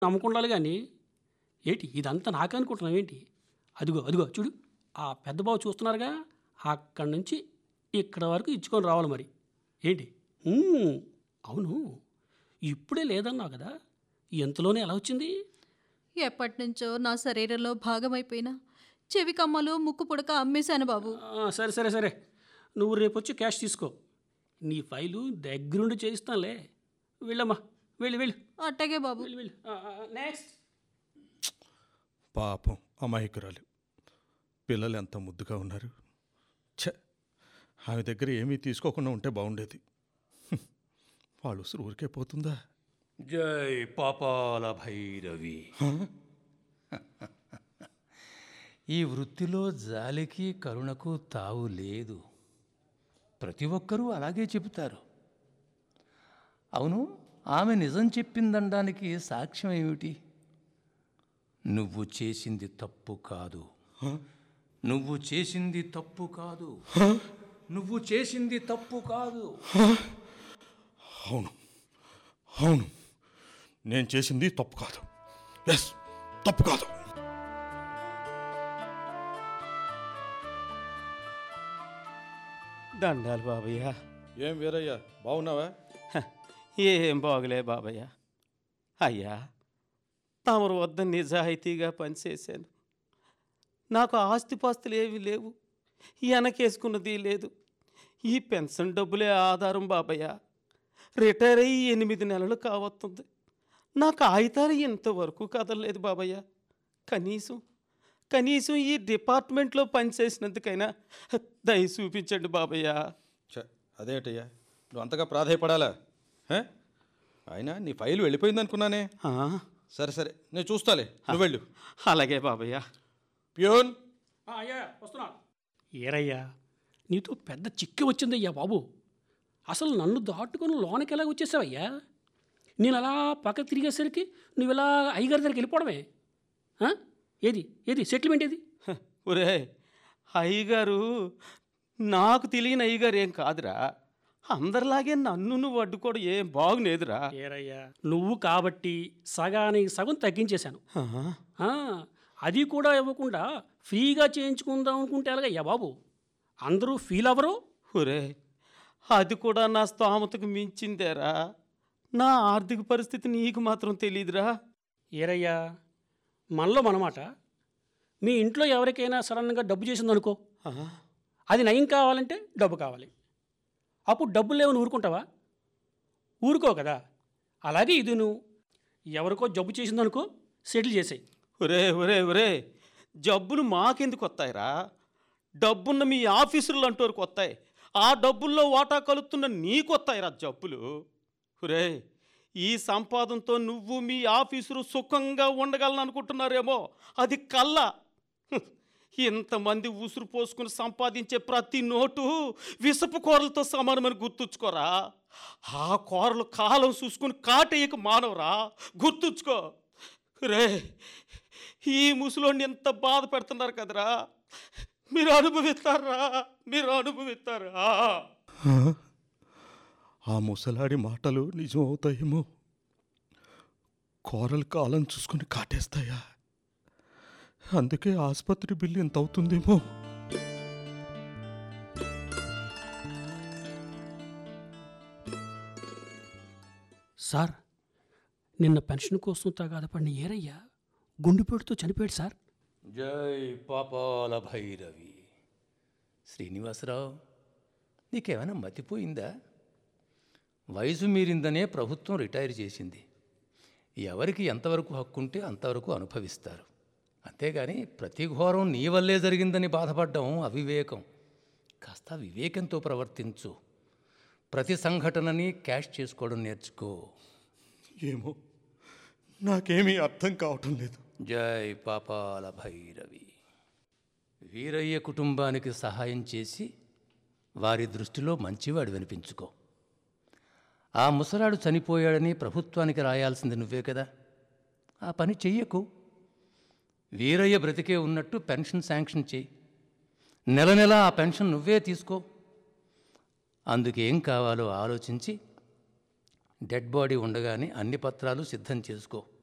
నమ్ముకుండాలి కానీ ఏంటి ఇదంతా నాకే అనుకుంటున్నావు ఏంటి అదిగో అదిగో చూడు ఆ పెద్ద బాబు చూస్తున్నారుగా అక్కడి నుంచి ఇక్కడ వరకు ఇచ్చుకొని రావాలి మరి ఏంటి ఉమ్, అవును ఇప్పుడే లేదన్నావు కదా ఎంతలోనే ఎలా వచ్చింది ఎప్పటి నుంచో నా శరీరంలో భాగమైపోయిన చెవి కమ్మలు ముక్కు పుడక అమ్మేశాను బాబు ఆ, సరే సరే సరే నువ్వు రేపు వచ్చి క్యాష్ తీసుకో నీ ఫైలు దగ్గరుండి చేయిస్తానులే వెళ్ళమ్మా వెళ్ళి వెళ్ళి అట్టగే బాబు వెళ్ళి వెళ్ళి నెక్స్ట్ పాపం అమాయకురాలు పిల్లలు ఎంత ముద్దుగా ఉన్నారు ఛ ఆమె దగ్గర ఏమీ తీసుకోకుండా ఉంటే బాగుండేది హ్మ్. వాళ్ళ ఉసురు ఊరికే పోతుందా జై పాపాల భైరవి ఈ వృత్తిలో జాలికి కరుణకు తావు లేదు ప్రతి ఒక్కరూ అలాగే చెబుతారు అవును ఆమె నిజం చెప్పిందనడానికి సాక్ష్యం ఏమిటి నువ్వు చేసింది తప్పు కాదు నువ్వు చేసింది తప్పు కాదు నువ్వు చేసింది తప్పు కాదు అవును అవును నేను చేసింది తప్పు కాదు ఎస్ తప్పు కాదు దండాలు బాబయ్య ఏం వీరయ్యా బాగున్నావా హ, ఏం బాగులే బాబయ్య అయ్యా తమరు వద్ద నిజాయితీగా పనిచేశాను నాకు ఆస్తిపాస్తులు ఏవి లేవు వెనకేసుకున్నది లేదు ఈ పెన్షన్ డబ్బులే ఆధారం బాబయ్య రిటైర్ అయ్యి ఎనిమిది నెలలు కావస్తుంది నా కాగితాలు ఇంతవరకు కదలలేదు బాబయ్య కనీసం కనీసం ఈ డిపార్ట్మెంట్లో పనిచేసినందుకైనా దయ చూపించండి బాబయ్య ఛ అదేటయ్యా నువ్వు అంతగా ప్రాధాయపడాలా హే? అయినా నీ ఫైల్ వెళ్ళిపోయింది అనుకున్నానే ఆ, సరే సరే నేను చూస్తాలే నువ్వు వెళ్ళు అలాగే బాబయ్య ప్యూన్ ఆ, అయ్యా వస్తున్నా ఏరయ్యా నీతో పెద్ద చిక్కి వచ్చిందయ్యా బాబు అసలు నన్ను దాటుకొని లోనకి ఎలా వచ్చేసావయ్యా నేను అలా పక్క తిరిగేసరికి నువ్వు ఇలా అయ్యగారి దగ్గరికి వెళ్ళిపోవడమే ఆ? ఏది ఏది సెటిల్మెంట్ ఏది హ, ఒరే అయ్యగారు నాకు తెలియని అయ్యగారు ఏం కాదురా అందరిలాగే నన్ను నువ్వు అడ్డుకోవడం ఏం బాగునేదురా ఏరయ్యా నువ్వు కాబట్టి సగానికి సగం తగ్గించేశాను ఆ, ఆ, అది కూడా ఇవ్వకుండా ఫ్రీగా చేయించుకుందాం అనుకుంటే ఎలాగయ్యా బాబు అందరూ ఫీల్ అవ్వరు ఒరే అది కూడా నా స్తోమతకు మించిందేరా నా ఆర్థిక పరిస్థితి నీకు మాత్రం తెలియదురా ఏరయ్యా మనలో మనమాట మీ ఇంట్లో ఎవరికైనా సడన్గా డబ్బు చేసిందనుకో ఆ, అది నయం కావాలంటే డబ్బు కావాలి అప్పుడు డబ్బులు లేవని ఊరుకుంటావా ఊరుకో కదా అలాగే ఇది నువ్వు ఎవరికో జబ్బు చేసిందనుకో సెటిల్ చేసేయి ఒరే ఒరే ఒరే జబ్బులు మాకెందుకు వస్తాయిరా డబ్బున్న మీ ఆఫీసులు అంటోరికి వస్తాయి ఆ డబ్బుల్లో వాటా కలుపుతున్న నీకు వస్తాయిరా జబ్బులు ఒరే ఈ సంపాదనతో నువ్వు మీ ఆఫీసులు సుఖంగా ఉండగలను అనుకుంటున్నారేమో అది కళ్ళ హ్మ్. ఇంతమంది ఉసురు పోసుకుని సంపాదించే ప్రతి నోటు విసపు కూరలతో సమానమని గుర్తుంచుకోరా ఆ కూరలు కాలం చూసుకుని కాటేయక మానవరా గుర్తుంచుకో రే ఈ ముసలోడిని ఎంత బాధ పెడుతున్నారు కదరా మీరు అనుభవిస్తారా మీరు అనుభవిస్తారా ఆ ముసలాడి మాటలు నిజం అవుతాయేమో కూరలు కాలం చూసుకుని కాటేస్తాయా అందుకే ఆసుపత్రి బిల్లు ఎంత అవుతుందేమో సార్ నిన్న పెన్షన్ కోసం తగాదపడిన ఏరయ్యా గుండెపోటుతో చనిపోయాడు సార్ జై పాపాల భైరవి శ్రీనివాసరావు నీకేమైనా మతిపోయిందా వయసు మీరిందనే ప్రభుత్వం రిటైర్ చేసింది ఎవరికి ఎంతవరకు హక్కు ఉంటే అంతవరకు అనుభవిస్తారు అంతేగాని ప్రతి ఘోరం నీ వల్లే జరిగిందని బాధపడడం అవివేకం కాస్త వివేకంతో ప్రవర్తించు ప్రతి సంఘటనని క్యాష్ చేసుకోవడం నేర్చుకో ఏమో నాకేమీ అర్థం కావటం లేదు జై పాపాల భైరవి వీరయ్య కుటుంబానికి సహాయం చేసి వారి దృష్టిలో మంచివాడు వినిపించుకో ఆ ముసలాడు చనిపోయాడని ప్రభుత్వానికి రాయాల్సింది నువ్వే కదా ఆ పని చెయ్యకు వీరయ్య బ్రతికే ఉన్నట్టు పెన్షన్ శాంక్షన్ చేయి నెల నెల ఆ పెన్షన్ నువ్వే తీసుకో అందుకేం కావాలో ఆలోచించి డెడ్ బాడీ ఉండగానే అన్ని పత్రాలు సిద్ధం చేసుకో